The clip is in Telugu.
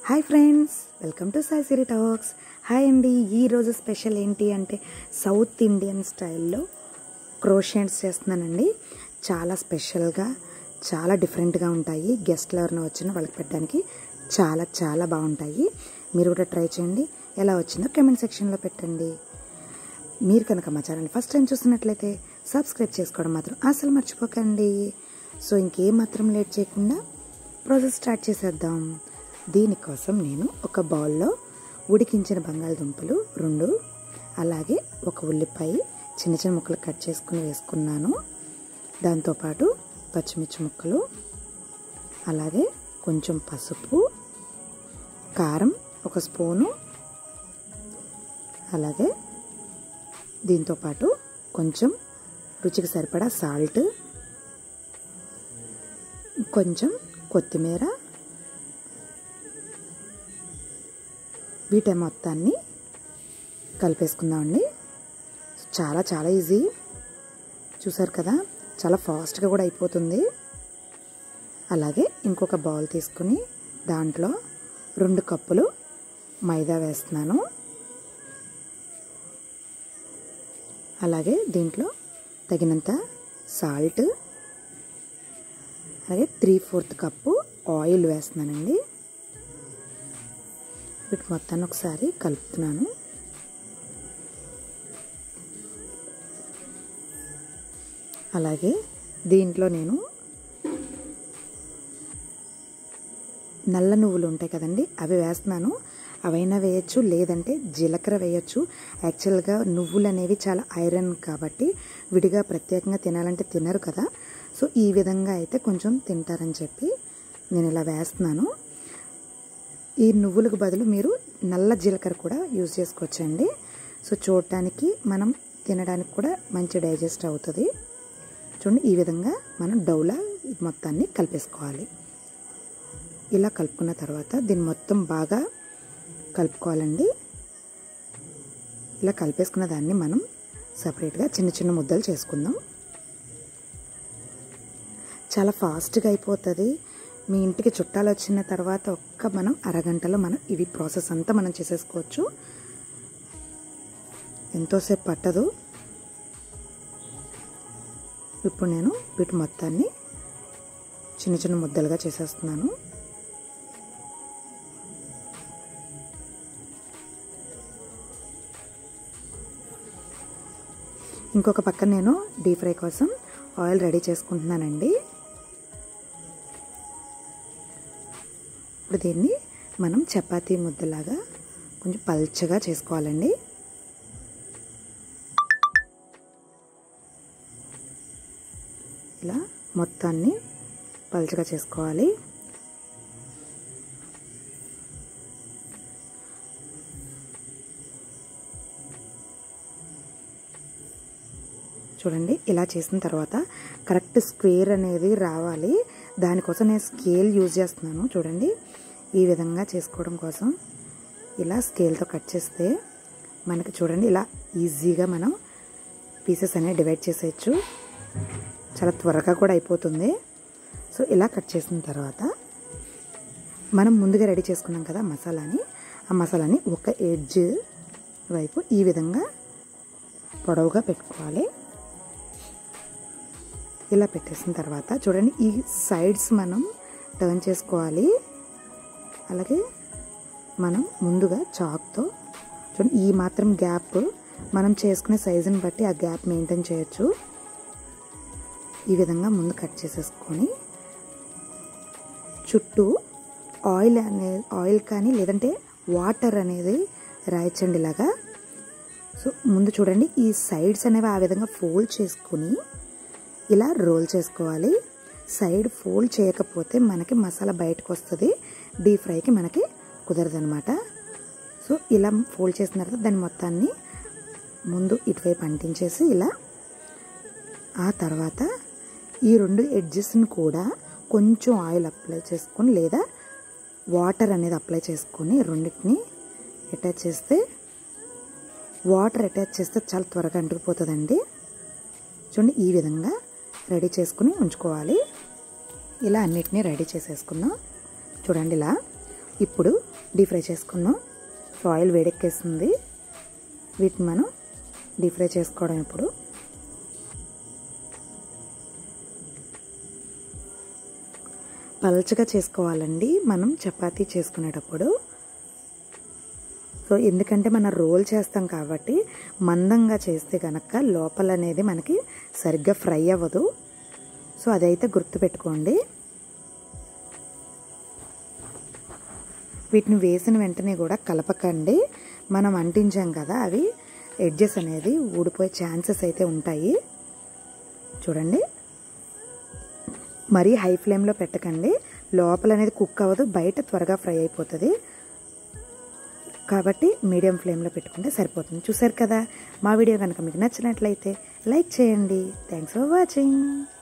hi friends welcome to Sai Siri talks hi అండి ఈరోజు స్పెషల్ ఏంటి అంటే సౌత్ ఇండియన్ స్టైల్లో క్రోషియంట్స్ చేస్తున్నానండి చాలా స్పెషల్గా చాలా డిఫరెంట్గా ఉంటాయి గెస్ట్లు ఎవరైనా వచ్చినా వాళ్ళకి పెట్టడానికి చాలా చాలా బాగుంటాయి మీరు కూడా ట్రై చేయండి ఎలా వచ్చిందో కామెంట్ సెక్షన్లో పెట్టండి మీరు కనుక మా ఛానల్ ఫస్ట్ టైం చూస్తున్నట్లయితే సబ్స్క్రైబ్ చేసుకోవడం మాత్రం అసలు మర్చిపోకండి సో ఇంకేం మాత్రం లేట్ చేయకుండా ప్రాసెస్ స్టార్ట్ చేసేద్దాం దీనికోసం నేను ఒక బౌల్లో ఉడికించిన బంగాళదుంపలు రెండు అలాగే ఒక ఉల్లిపాయ చిన్న చిన్న ముక్కలు కట్ చేసుకుని వేసుకున్నాను దాంతోపాటు పచ్చిమిర్చి ముక్కలు అలాగే కొంచెం పసుపు కారం ఒక స్పూను అలాగే దీంతోపాటు కొంచెం రుచికి సరిపడా సాల్ట్ కొంచెం కొత్తిమీర వీటి మొత్తాన్ని కలిపేసుకుందామండి చాలా చాలా ఈజీ చూసారు కదా చాలా ఫాస్ట్గా కూడా అయిపోతుంది అలాగే ఇంకొక బౌల్ తీసుకుని దాంట్లో రెండు కప్పులు మైదా వేస్తున్నాను అలాగే దీంట్లో తగినంత సాల్ట్ అలాగే త్రీ ఫోర్త్ కప్పు ఆయిల్ వేస్తున్నానండి వీటి మొత్తాన్ని ఒకసారి కలుపుతున్నాను అలాగే దీంట్లో నేను నల్ల నువ్వులు ఉంటాయి కదండి అవి వేస్తున్నాను అవైనా వేయచ్చు లేదంటే జీలకర్ర వేయచ్చు యాక్చువల్గా నువ్వులు అనేవి చాలా ఐరన్ కాబట్టి విడిగా ప్రత్యేకంగా తినాలంటే తినరు కదా సో ఈ విధంగా అయితే కొంచెం తింటారని చెప్పి నేను ఇలా వేస్తున్నాను ఈ నువ్వులకు బదులు మీరు నల్ల జీలకర్ర కూడా యూజ్ చేసుకోవచ్చండి సో చూడటానికి మనం తినడానికి కూడా మంచి డైజెస్ట్ అవుతుంది చూడండి ఈ విధంగా మనం డౌలా మొత్తాన్ని కలిపేసుకోవాలి ఇలా కలుపుకున్న తర్వాత దీన్ని మొత్తం బాగా కలుపుకోవాలండి ఇలా కలిపేసుకున్న దాన్ని మనం సపరేట్గా చిన్న చిన్న ముద్దలు చేసుకుందాం చాలా ఫాస్ట్గా అయిపోతుంది మీ ఇంటికి చుట్టాలు వచ్చిన తర్వాత ఒక్క మనం అరగంటలో మనం ఇవి ప్రాసెస్ అంతా మనం చేసేసుకోవచ్చు ఎంతోసేపు పట్టదు ఇప్పుడు నేను వీటి మొత్తాన్ని చిన్న చిన్న ముద్దలుగా చేసేస్తున్నాను ఇంకొక పక్క నేను డీప్ ఫ్రై కోసం ఆయిల్ రెడీ చేసుకుంటున్నానండి ఇప్పుడు దీన్ని మనం చపాతీ ముద్దలాగా కొంచెం పల్చగా చేసుకోవాలండి ఇలా మొత్తాన్ని పల్చగా చేసుకోవాలి చూడండి ఇలా చేసిన తర్వాత కరెక్ట్ స్క్వేర్ అనేది రావాలి దానికోసం నేను స్కేల్ యూజ్ చేస్తున్నాను చూడండి ఈ విధంగా చేసుకోవడం కోసం ఇలా స్కేల్తో కట్ చేస్తే మనకి చూడండి ఇలా ఈజీగా మనం పీసెస్ అనేవి డివైడ్ చేసేయచ్చు చాలా త్వరగా కూడా అయిపోతుంది సో ఇలా కట్ చేసిన తర్వాత మనం ముందుగా రెడీ చేసుకున్నాం కదా మసాలాని ఆ మసాలాని ఒక ఎడ్జ్ వైపు ఈ విధంగా పొడవుగా పెట్టుకోవాలి ఇలా పెట్టేసిన తర్వాత చూడండి ఈ సైడ్స్ మనం టర్న్ చేసుకోవాలి అలాగే మనం ముందుగా చాక్తో చూడండి ఈ మాత్రం గ్యాప్ మనం చేసుకునే సైజుని బట్టి ఆ గ్యాప్ మెయింటైన్ చేయొచ్చు ఈ విధంగా ముందు కట్ చేసేసుకొని చుట్టూ ఆయిల్ అనే ఆయిల్ కానీ లేదంటే వాటర్ అనేది రాయచ్చండి ఇలాగా సో ముందు చూడండి ఈ సైడ్స్ అనేవి ఆ విధంగా ఫోల్డ్ చేసుకుని ఇలా రోల్ చేసుకోవాలి సైడ్ ఫోల్డ్ చేయకపోతే మనకి మసాలా బయటకు వస్తుంది డీప్ ఫ్రైకి మనకి కుదరదనమాట సో ఇలా ఫోల్డ్ చేసిన తర్వాత దాని మొత్తాన్ని ముందు ఇటువైపు అంటించేసి ఇలా ఆ తర్వాత ఈ రెండు ఎడ్జెస్ని కూడా కొంచెం ఆయిల్ అప్లై చేసుకొని లేదా వాటర్ అనేది అప్లై చేసుకొని రెండింటిని అటాచ్ చేస్తే వాటర్ అటాచ్ చేస్తే చాలా త్వరగా అంటుకుపోతుందండి చూడండి ఈ విధంగా రెడీ చేసుకుని ఉంచుకోవాలి ఇలా అన్నిటినీ రెడీ చేసేసుకుందాం చూడండి ఇలా ఇప్పుడు డీప్ ఫ్రై చేసుకున్నాం సో ఆయిల్ వేడెక్కేస్తుంది వీటిని మనం డీప్ ఫ్రై చేసుకోవడం ఇప్పుడు పల్చగా చేసుకోవాలండి మనం చపాతీ చేసుకునేటప్పుడు సో ఎందుకంటే మనం రోల్ చేస్తాం కాబట్టి మందంగా చేస్తే కనుక లోపల అనేది మనకి సరిగ్గా ఫ్రై అవ్వదు సో అదైతే గుర్తుపెట్టుకోండి వీటిని వేసిన వెంటనే కూడా కలపకండి మనం అంటించాం కదా అవి ఎడ్జెస్ అనేది ఊడిపోయే ఛాన్సెస్ అయితే ఉంటాయి చూడండి మరీ హై ఫ్లేమ్లో పెట్టకండి లోపల అనేది కుక్ అవ్వదు బయట త్వరగా ఫ్రై అయిపోతుంది కాబట్టి మీడియం ఫ్లేమ్లో పెట్టుకుంటే సరిపోతుంది చూసారు కదా మా వీడియో కనుక మీకు నచ్చినట్లయితే లైక్ చేయండి థ్యాంక్స్ ఫర్ వాచింగ్